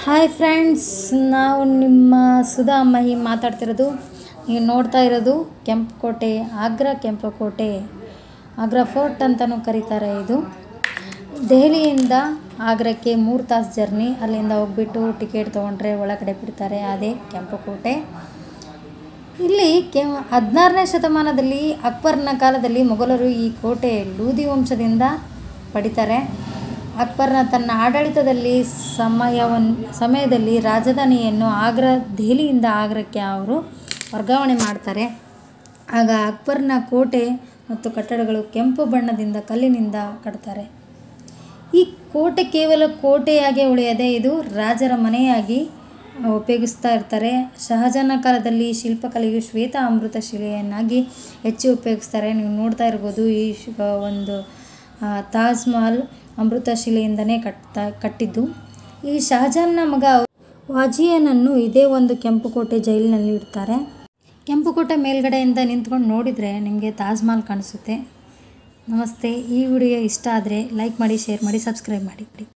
hi friends ನಾವು ನಿಮ್ಮ ಸುಧಾ ಅಮ್ಮಹಿ ಮಾತಾಡ್ತಿರೋದು ನೀವು ನೋಡ್ತಾ ಇರೋದು ಕೆಂಪು ಕೋಟೆ ಆಗ್ರಾ ಕೆಂಪು ಕೋಟೆ ಆಗ್ರಾ ಫೋರ್ಟ್ ಅಂತಲೂ ಕರೀತಾರೆ ಇದು ದೆಹಲಿಯಿಂದ ಆಗ್ರಾಕ್ಕೆ ಮೂರು ತಾಸು ಜರ್ನಿ ಅಲ್ಲಿಂದ ಹೋಗ್ಬಿಟ್ಟು ಟಿಕೆಟ್ ತೊಗೊಂಡ್ರೆ ಒಳಗಡೆ ಬಿಡ್ತಾರೆ ಅದೇ ಕೆಂಪು ಕೋಟೆ ಇಲ್ಲಿ ಕೆ ಹದಿನಾರನೇ ಶತಮಾನದಲ್ಲಿ ಅಕ್ಬರ್ನ ಕಾಲದಲ್ಲಿ ಮೊಘಲರು ಈ ಕೋಟೆ ಲೂದಿ ವಂಶದಿಂದ ಪಡಿತಾರೆ ಅಕ್ಬರ್ನ ತನ್ನ ಆಡಳಿತದಲ್ಲಿ ಸಮಯವನ್ನು ಸಮಯದಲ್ಲಿ ರಾಜಧಾನಿಯನ್ನು ಆಗ್ರಾ ದೆಹಲಿಯಿಂದ ಆಗ್ರಾಕ್ಕೆ ಅವರು ವರ್ಗಾವಣೆ ಮಾಡ್ತಾರೆ ಆಗ ಅಕ್ಬರ್ನ ಕೋಟೆ ಮತ್ತು ಕಟ್ಟಡಗಳು ಕೆಂಪು ಬಣ್ಣದಿಂದ ಕಲ್ಲಿನಿಂದ ಕಟ್ತಾರೆ ಈ ಕೋಟೆ ಕೇವಲ ಕೋಟೆಯಾಗಿ ಉಳಿಯದೆ ಇದು ರಾಜರ ಮನೆಯಾಗಿ ಉಪಯೋಗಿಸ್ತಾ ಇರ್ತಾರೆ ಶಹಜಾನ ಕಾಲದಲ್ಲಿ ಶಿಲ್ಪಕಲೆಯು ಶ್ವೇತ ಅಮೃತ ಶಿಲೆಯನ್ನಾಗಿ ಹೆಚ್ಚು ಉಪಯೋಗಿಸ್ತಾರೆ ನೀವು ನೋಡ್ತಾ ಇರ್ಬೋದು ಈ ಶ್- ಒಂದು ಆ, ತಾಜ್ ಮಹಲ್ ಅಮೃತ ಶಿಲೆಯಿಂದನೇ ಕಟ್ತಾ ಕಟ್ಟಿದ್ದು ಈ ಶಹಜಾನ್ನ ಮಗ ವಾಜಿಯನನ್ನು ಇದೇ ಒಂದು ಕೆಂಪು ಕೋಟೆ ಜೈಲಿನಲ್ಲಿ ಇಡ್ತಾರೆ ಕೆಂಪು ಕೋಟೆ ಮೇಲ್ಗಡೆಯಿಂದ ನಿಂತ್ಕೊಂಡು ನೋಡಿದರೆ ನಿಮಗೆ ತಾಜ್ ಮಹಲ್ ಕಾಣಿಸುತ್ತೆ ನಮಸ್ತೆ ಈ ವಿಡಿಯೋ ಇಷ್ಟ ಆದರೆ ಲೈಕ್ ಮಾಡಿ ಶೇರ್ ಮಾಡಿ ಸಬ್ಸ್ಕ್ರೈಬ್ ಮಾಡಿ